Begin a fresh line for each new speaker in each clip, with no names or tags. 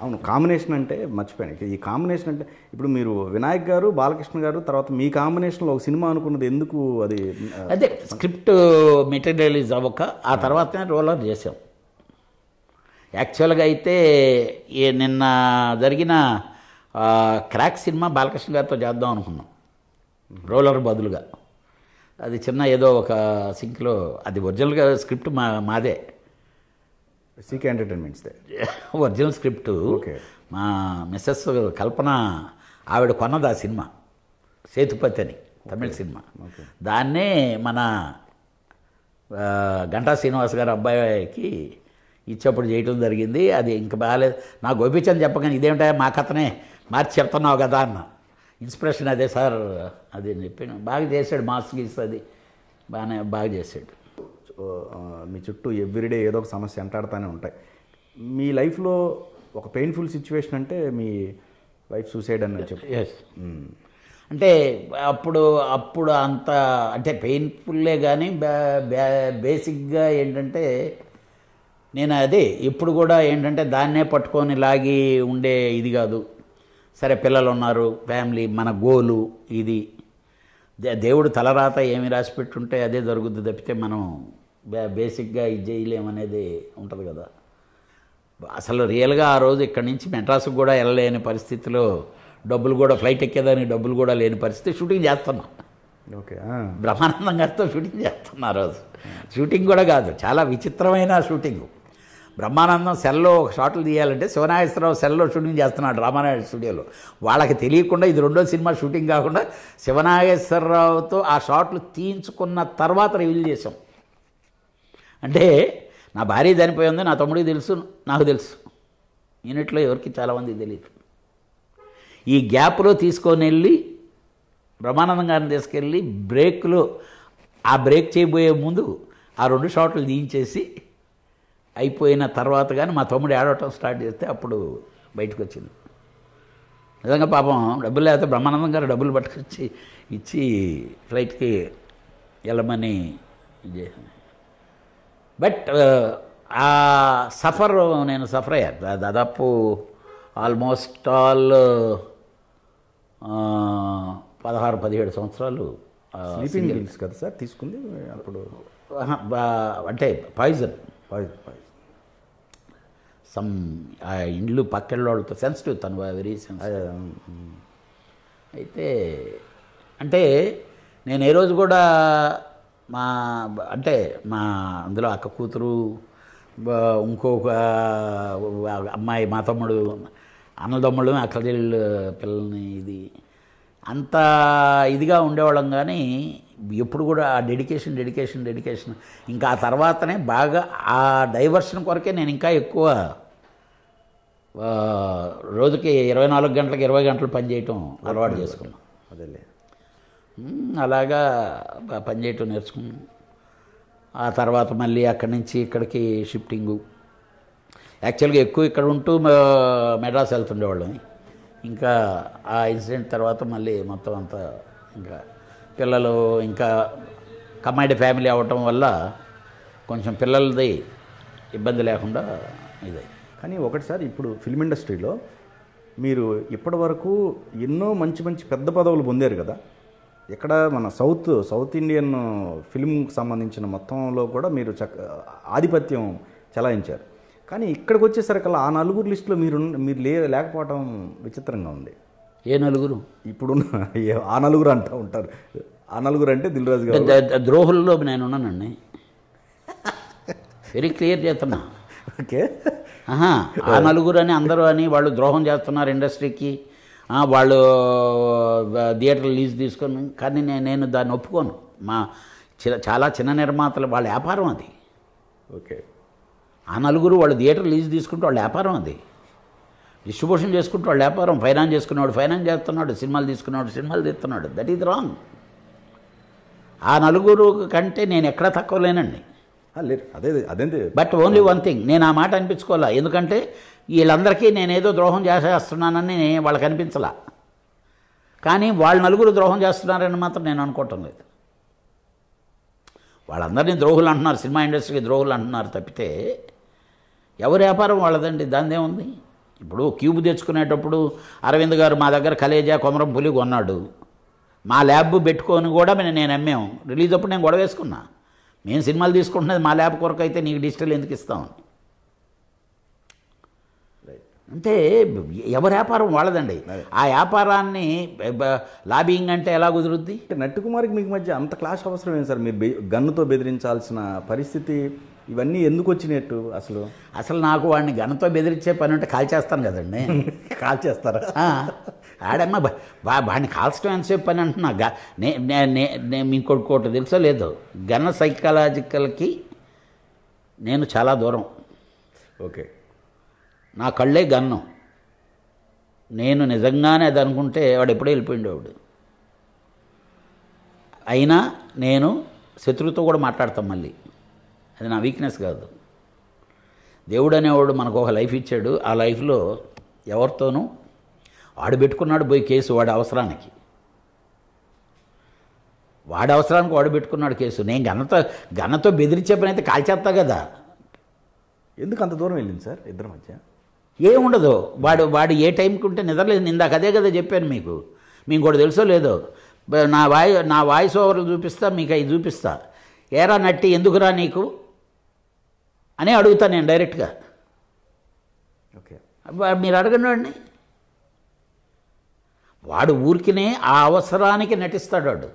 అవును కాంబినేషన్ అంటే మర్చిపోయాను ఈ కాంబినేషన్ అంటే ఇప్పుడు మీరు వినాయక్ గారు బాలకృష్ణ గారు తర్వాత మీ కాంబినేషన్లో ఒక సినిమా అనుకున్నది ఎందుకు అది ఆ,
అదే స్క్రిప్ట్ మెటీరియలైజ్ అవ్వక ఆ తర్వాతనే రోలర్ చేసాం యాక్చువల్గా అయితే ఈ నిన్న జరిగిన ఆ, క్రాక్ సినిమా బాలకృష్ణ గారితో చేద్దాం అనుకున్నాం రోలర్ బదులుగా అది చిన్న ఏదో ఒక సింక్లో అది ఒరిజినల్గా స్క్రిప్ట్ మా మాదే
సీకే ఎంటర్టైన్మెంట్స్దే
ఒరిజినల్ స్క్రిప్ట్
ఓకే.
మా మిస్సెస్ కల్పన ఆవిడ కొన్నది ఆ సినిమా సేతుపతి అని తమిళ సినిమా దాన్నే మన ఆ, గంటా శ్రీనివాస్ గారు అబ్బాయికి ఇచ్చేప్పుడు చేయటం జరిగింది అది ఇంకా బాగాలేదు నాకు గోపించని చెప్పగానే ఇదేమిటా మా కథనే మార్చి చెప్తున్నావు కదా అన్న ఇన్స్పిరేషన్ అదే సార్ అది అని చెప్పి బాగా చేశాడు మాస్ గీస్ అది బాగానే బాగా చేశాడు
ఆ, మీ చుట్టూ ఎవ్రీడే ఏదో ఒక సమస్య వెంటాడుతూనే ఉంటాయి మీ లైఫ్లో ఒక పెయిన్ఫుల్ సిచ్యువేషన్ అంటే మీ వైఫ్ సూసైడ్ అని చెప్పి
ఎస్ అంటే అప్పుడు అప్పుడు అంత అంటే పెయిన్ఫుల్లే కానీ బేసిక్గా ఏంటంటే నేను అదే ఇప్పుడు కూడా ఏంటంటే దాన్నే పట్టుకొని లాగి ఉండే ఇది కాదు సరే పిల్లలు ఉన్నారు ఫ్యామిలీ మన గోలు ఇది దే- దేవుడు తలరాత ఏమి రాసి పెట్టుంటే అదే జరుగుద్ది తప్పితే మనం బే- బేసిక్గా ఇది చేయలేమనేది ఉంటుంది కదా అసలు రియల్గా ఆ రోజు ఇక్కడి నుంచి మెడ్రాస్కి కూడా వెళ్ళలేని పరిస్థితిలో డబ్బులు కూడా ఫ్లైట్ ఎక్కేదానికి డబ్బులు కూడా లేని పరిస్థితి షూటింగ్ చేస్తున్నాం
ఓకే
బ్రహ్మానందం గారితో షూటింగ్ చేస్తున్నా ఆ రోజు షూటింగ్ కూడా కాదు చాలా విచిత్రమైన షూటింగ్ బ్రహ్మానందం సెల్లో ఒక షాట్లు తీయాలంటే శివనాగేశ్వరరావు సెల్లో షూటింగ్ చేస్తున్నాడు రామానాయుడు స్టూడియోలో వాళ్ళకి తెలియకుండా ఇది రెండో సినిమా షూటింగ్ కాకుండా శివనాగేశ్వరరావుతో ఆ షాట్లు తీయించుకున్న తర్వాత రివీల్ చేసాం అంటే నా భార్య చనిపోయింది నా తమ్ముడికి తెలుసు నాకు తెలుసు యూనిట్లో ఎవరికి చాలామందికి తెలియదు ఈ గ్యాప్లో తీసుకొని వెళ్ళి బ్రహ్మానందం గారిని తీసుకెళ్ళి బ్రేక్లో ఆ బ్రేక్ చేయబోయే ముందు ఆ రెండు షాట్లు దించేసి అయిపోయిన తర్వాత కానీ మా తమ్ముడు ఏడవటం స్టార్ట్ చేస్తే అప్పుడు బయటకు వచ్చింది నిజంగా పాపం డబ్బులు లేకపోతే బ్రహ్మానందం గారు డబ్బులు పట్టుకొచ్చి ఇచ్చి ఫ్లైట్కి వెళ్ళమని ఇది చేసింది బట్ ఆ సఫర్ నేను సఫర్ అయ్యా దా- దాదాపు ఆల్మోస్ట్ ఆల్ పదహారు పదిహేడు సంవత్సరాలు ఆ,
స్లీపింగ్ గిల్స్ కదా సార్ తీసుకుంది అప్పుడు
ఆహా, బా- అంటే పాయిజన్
పాయిజన్ పాయిజన్
సమ్ ఆ ఇండ్లు పక్కెళ్ళ వాళ్ళతో సెన్సిటివ్ తను వెరీ సెన్సిటివ్ అయితే అంటే నేను ఏ రోజు కూడా మా అంటే మా అందులో అక్క కూతురు బ- ఇంకొక అమ్మాయి మా తమ్ముడు అన్నదమ్ముడు అక్క చెల్లెళ్ళు పిల్లల్ని ఇది అంత ఇదిగా ఉండేవాళ్ళం కానీ ఎప్పుడు కూడా ఆ డెడికేషన్ డెడికేషన్ డెడికేషన్ ఇంకా ఆ తర్వాతనే బాగా ఆ డైవర్షన్ కొరకే నేను ఇంకా ఎక్కువ ఆ, రోజుకి ఇరవై నాలుగు గంటలకు ఇరవై గంటలు పని చేయటం అలవాటు చేసుకున్నాం
అదేలే
మ్మ్, అలాగా బ- పనిచేయటం నేర్చుకున్నాం ఆ తర్వాత మళ్ళీ అక్కడి నుంచి ఇక్కడికి షిఫ్టింగు యాక్చువల్గా ఎక్కువ ఇక్కడ ఉంటూ మ- మెడ్రాస్ వెళ్తుండేవాళ్ళం ఇంకా ఆ ఇన్సిడెంట్ తర్వాత మళ్ళీ మొత్తం అంతా ఇంకా పిల్లలు ఇంకా కమ్మాయిడ్ ఫ్యామిలీ అవ్వటం వల్ల కొంచెం పిల్లలది ఇబ్బంది లేకుండా ఇదే
కానీ ఒకటి సార్ ఇప్పుడు ఫిల్మ్ ఇండస్ట్రీలో మీరు ఇప్పటి వరకు ఎన్నో మంచి మంచి పెద్ద పదవులు పొందారు కదా ఇక్కడ మన సౌత్ సౌత్ ఇండియన్ ఫిల్మ్కి సంబంధించిన మొత్తంలో కూడా మీరు చక్క ఆధిపత్యం చెలాయించారు కానీ ఇక్కడికి వచ్చేసరికి ఆ నలుగురు లిస్టులో మీరు మీరు లే లేకపోవడం విచిత్రంగా ఉంది
ఏ నలుగురు
ఇప్పుడున్న ఏ- ఆ నలుగురు అంటూ ఉంటారు ఆ నలుగురు అంటే దిల్ రాజు గారు
ద- ద- ద్రోహుల్లో నేను ఉన్నానండి వెరీ క్లియర్ చేస్తున్నా
ఓకే
ఆహా, ఆ నలుగురు అని అందరూ అని వాళ్ళు ద్రోహం చేస్తున్నారు ఇండస్ట్రీకి ఆ, వాళ్ళు థియేటర్ లీజ్ తీసుకొని కానీ నేను నేను దాన్ని ఒప్పుకోను మా చి- చాలా చిన్న నిర్మాతలు వాళ్ళ వ్యాపారం అది
ఓకే
ఆ నలుగురు వాళ్ళు థియేటర్ లీజ్ తీసుకుంటే వాళ్ళ వ్యాపారం అది డిస్ట్రిబ్యూషన్ చేసుకుంటే వాళ్ళ వ్యాపారం ఫైనాన్స్ చేసుకున్నాడు ఫైనాన్స్ చేస్తున్నాడు సినిమాలు తీసుకున్నాడు సినిమాలు తీస్తున్నాడు దట్ ఈజ్ రాంగ్ ఆ నలుగురు కంటే నేను ఎక్కడా తక్కువ లేనండి
ఆ, లేదు అదే అదేంటి
బట్ ఓన్లీ వన్ థింగ్ నేను ఆ మాట అనిపించుకోవాలా ఎందుకంటే వీళ్ళందరికీ నేనేదో ద్రోహం చేసేస్తున్నానని వాళ్ళకి అనిపించలా కానీ వాళ్ళు నలుగురు ద్రోహం చేస్తున్నారని మాత్రం నేను అనుకోవటం లేదు వాళ్ళందరినీ ద్రోహులు అంటున్నారు సినిమా ఇండస్ట్రీకి ద్రోహులు అంటున్నారు తప్పితే ఎవరి వ్యాపారం వాళ్ళదండి దానిదే ఉంది ఇప్పుడు క్యూబ్ తెచ్చుకునేటప్పుడు అరవింద్ గారు మా దగ్గర కలేజా కొమరం పులి కొన్నాడు మా ల్యాబ్ పెట్టుకొని కూడా మేము నేను అమ్మాం రిలీజ్ అప్పుడు నేను గొడవ వేసుకున్నా మేము సినిమాలు తీసుకుంటున్నది మా ల్యాబ్ కొరకు అయితే నీకు డిజిటల్ ఎందుకు ఇస్తామని అంటే ఎవరి వ్యాపారం వాళ్ళదండి ఆ వ్యాపారాన్ని బ- లాబింగ్ అంటే ఎలా కుదురుద్ది
అంటే నట్టు కుమార్కి మీకు మధ్య అంత క్లాష్ అవసరం ఏంటి సార్ మీరు బె- గన్నుతో బెదిరించాల్సిన పరిస్థితి ఇవన్నీ ఎందుకు వచ్చినట్టు అసలు
అసలు నాకు వాడిని గణతో బెదిరించే పని ఉంటే కాల్ చేస్తాను కదండి
కాల్ చేస్తారా
ఆ, ఆడమ్మ బా- బా- వాడిని కాల్చడం ఎంతసేపు పని అంటున్నా గా- నే నే- నే నేను ఇంకోటి తెలుసో లేదో గన్న సైకలాజికల్కి నేను చాలా దూరం
ఓకే
నా కళ్ళే గన్నం నేను నిజంగానే అది అనుకుంటే వాడు ఎప్పుడో వెళ్ళిపోయిండేవాడు అయినా నేను శత్రువుతో కూడా మాట్లాడతాం మళ్ళీ అది నా వీక్నెస్ కాదు దేవుడు అనేవాడు మనకు ఒక లైఫ్ ఇచ్చాడు ఆ లైఫ్లో ఎవరితోనూ వాడు పెట్టుకున్నాడు పోయి కేసు వాడి అవసరానికి వాడి అవసరానికి వాడు పెట్టుకున్నాడు కేసు నేను గన్నతో గన్నతో బెదిరించే పని అయితే కాల్చేస్తా కదా
ఎందుకు అంత దూరం వెళ్ళింది సార్ ఇద్దరి మధ్య
ఏముండదు వాడు వాడు ఏ టైంకి ఉంటే నిద్రలేదు ఇందాక అదే కదా చెప్పాను మీకు మీకు కూడా తెలుసో లేదో బ- నా వాయి నా వాయిస్ ఓవర్లు చూపిస్తా మీకు అవి చూపిస్తా ఏరా నట్టి ఎందుకురా నీకు అని అడుగుతా నేను డైరెక్ట్గా
ఓకే
వా- మీరు అడగండి వాడిని వాడు ఊరికినే ఆ అవసరానికి నటిస్తాడు వాడు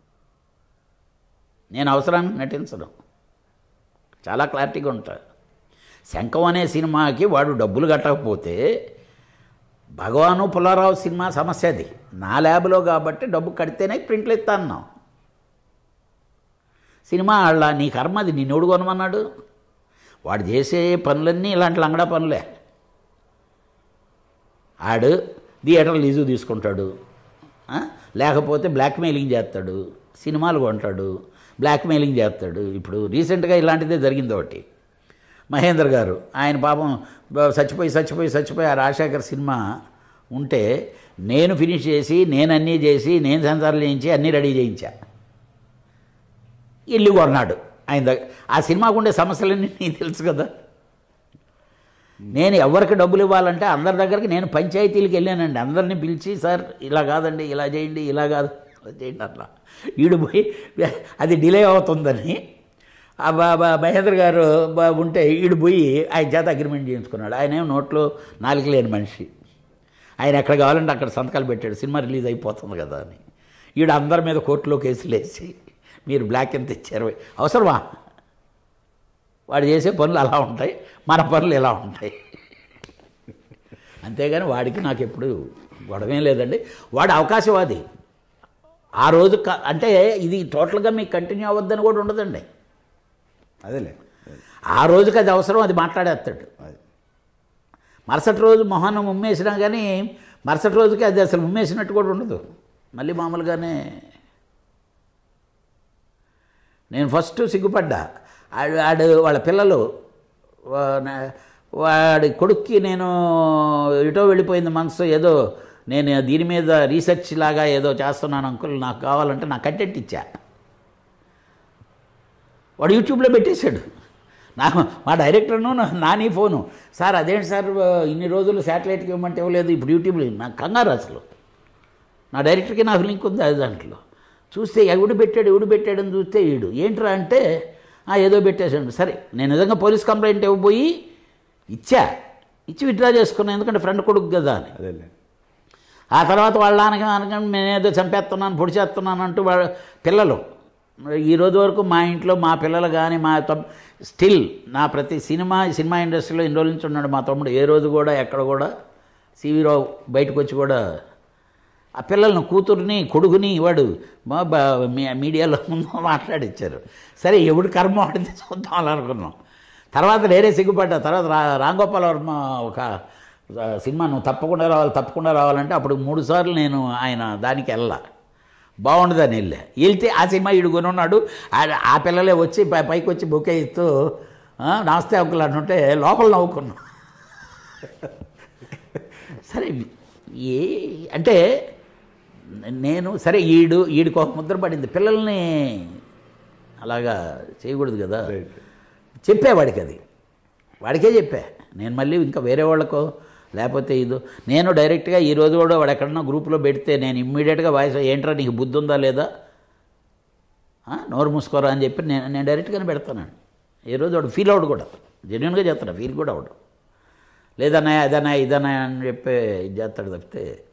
నేను అవసరానికి నటించడం చాలా క్లారిటీగా ఉంటా శంఖం అనే సినిమాకి వాడు డబ్బులు కట్టకపోతే భగవాను పుల్లారావు సినిమా సమస్య అది నా ల్యాబ్లో కాబట్టి డబ్బు కడితేనే ప్రింట్లు ఇస్తా అన్నాం సినిమా వాళ్ళ నీ కర్మ అది నిన్నోడు కొనమన్నాడు వాడు చేసే పనులన్నీ ఇలాంటి లంగడా పనులే ఆడు థియేటర్ లీజు తీసుకుంటాడు ఆ? లేకపోతే బ్లాక్మెయిలింగ్ చేస్తాడు సినిమాలు కొంటాడు బ్లాక్మెయిలింగ్ చేస్తాడు ఇప్పుడు రీసెంట్గా ఇలాంటిదే జరిగింది ఒకటి మహేందర్ గారు ఆయన పాపం బ- చచ్చిపోయి చచ్చిపోయి చచ్చిపోయి ఆ రాజశేఖర్ సినిమా ఉంటే నేను ఫినిష్ చేసి నేను అన్నీ చేసి నేను సెన్సార్లు చేయించి అన్నీ రెడీ చేయించా ఇల్లు కొన్నాడు ఆయన దగ్గర ఆ సినిమాకు ఉండే సమస్యలన్నీ నీకు తెలుసు కదా నేను ఎవరికి డబ్బులు ఇవ్వాలంటే అందరి దగ్గరికి నేను పంచాయతీలకు వెళ్ళానండి అందరిని పిలిచి సార్ ఇలా కాదండి ఇలా చేయండి ఇలా కాదు ఇలా చేయండి అట్లా ఈడు పోయి అది డిలే అవుతుందని ఆ బా- బా- మహేంద్ర గారు బా- ఉంటే ఈడు పోయి ఆయన చేత అగ్రిమెంట్ చేయించుకున్నాడు ఆయన ఏం నోట్లో నాలుగు లేని మనిషి ఆయన ఎక్కడ కావాలంటే అక్కడ సంతకాలు పెట్టాడు సినిమా రిలీజ్ అయిపోతుంది కదా అని ఈడు అందరి మీద కోర్టులో కేసులు వేసి మీరు బ్లాక్ ఎంత ఇచ్చారు అవసరమా వాడు చేసే పనులు అలా ఉంటాయి మన పనులు ఎలా ఉంటాయి అంతేగాని వాడికి నాకు ఎప్పుడు గొడవేం లేదండి వాడు అవకాశవాది ఆ రోజు క- అంటే ఇది టోటల్గా మీకు కంటిన్యూ అవ్వద్దని కూడా ఉండదండి
అదేలే
ఆ రోజుకి అది అవసరం అది మాట్లాడేస్తాడు
అది
మరుసటి రోజు మొహాన్ని ఉమ్మేసినా కానీ మరుసటి రోజుకి అది అసలు ఉమ్మేసినట్టు కూడా ఉండదు మళ్ళీ మామూలుగానే నేను ఫస్ట్ సిగ్గుపడ్డా ఆడు ఆడు వాళ్ళ పిల్లలు వా- నా- వాడి కొడుక్కి నేను ఇటో వెళ్ళిపోయింది మనసు ఏదో నేను దీని మీద రీసెర్చ్ లాగా ఏదో చేస్తున్నాను అంకుల్ నాకు కావాలంటే నాకు కంటెంట్ ఇచ్చా వాడు యూట్యూబ్లో పెట్టేశాడు నాకు మా డైరెక్టర్ను నా- నాని ఫోను సార్ అదేంటి సార్ ఇన్ని రోజులు శాటిలైట్కి ఇవ్వమంటే ఇవ్వలేదు ఇప్పుడు యూట్యూబ్లో నాకు కంగారు అసలు నా డైరెక్టర్కి నాకు లింక్ ఉంది అది దాంట్లో చూస్తే ఎవడు పెట్టాడు ఎవడు పెట్టాడని చూస్తే ఈడు ఏంట్రా అంటే "ఆ, ఏదో పెట్టేశాడు సరే నేను నిజంగా పోలీస్ కంప్లైంట్ ఇవ్వబోయి ఇచ్చా ఇచ్చి విత్డ్రా చేసుకున్నాను ఎందుకంటే ఫ్రెండ్ కొడుకు కదా అని
అదేలే
ఆ తర్వాత వాళ్ళ నాన్నకి అనగా నేనేదో చంపేస్తున్నాను పొడి చేస్తున్నాను అంటూ వాళ్ళ పిల్లలు ఈ రోజు వరకు మా ఇంట్లో మా పిల్లలు కానీ మా తమ్ స్టిల్ నా ప్రతి సినిమా సినిమా ఇండస్ట్రీలో ఇన్ని రోజుల నుంచి ఉన్నాడు మా తమ్ముడు ఏ రోజు కూడా ఎక్కడ కూడా సివిరావు బయటకు వచ్చి కూడా ఆ పిల్లలను కూతుర్ని కొడుకుని వాడు మా బా- మీ- మీడియాలో ముందు మాట్లాడిచ్చారు సరే ఎవడు కర్మ ఆడితే చూద్దాం అని అనుకున్నాం తర్వాత నేనే సిగ్గుపడ్డా తర్వాత రా రాంగోపాల్ వర్మ ఒక ఆ, సినిమా నువ్వు తప్పకుండా రావాలి తప్పకుండా రావాలంటే అప్పుడు మూడు సార్లు నేను ఆయన దానికి వెళ్ళా బాగుండదని వెళ్ళా వెళ్తే ఆ సినిమా ఈడు కొనున్నాడు ఆ- ఆ పిల్లలే వచ్చి పై- పైకి వచ్చి బొకే ఇస్తూ "ఆ, నమస్తే అంకుల్ అంటుంటే లోపల నవ్వుకున్నాం సరే ఏ అంటే నేను సరే ఈడు ఈడికి ఒక ముద్ర పడింది పిల్లల్ని అలాగా చేయకూడదు కదా
రైట్
చెప్పా వాడికి అది వాడికే చెప్పా నేను మళ్ళీ ఇంకా వేరే వాళ్ళకో లేకపోతే ఇది నేను డైరెక్ట్గా ఈ రోజు కూడా వాడు ఎక్కడన్నా గ్రూప్లో పెడితే నేను ఇమ్మీడియట్గా వాయిస్ ఏంట్రా నీకు బుద్ధి ఉందా లేదా ఆ, నోరు మూసుకోరా అని చెప్పి నేను నేను డైరెక్ట్గానే పెడతానండి ఏ రోజు వాడు ఫీల్ అవడు కూడా జెన్యున్గా చేస్తాడు ఫీల్ కూడా అవడు లేదన్నా అదన్నా ఇదన్నా అని చెప్పి ఇది చేస్తాడు తప్పితే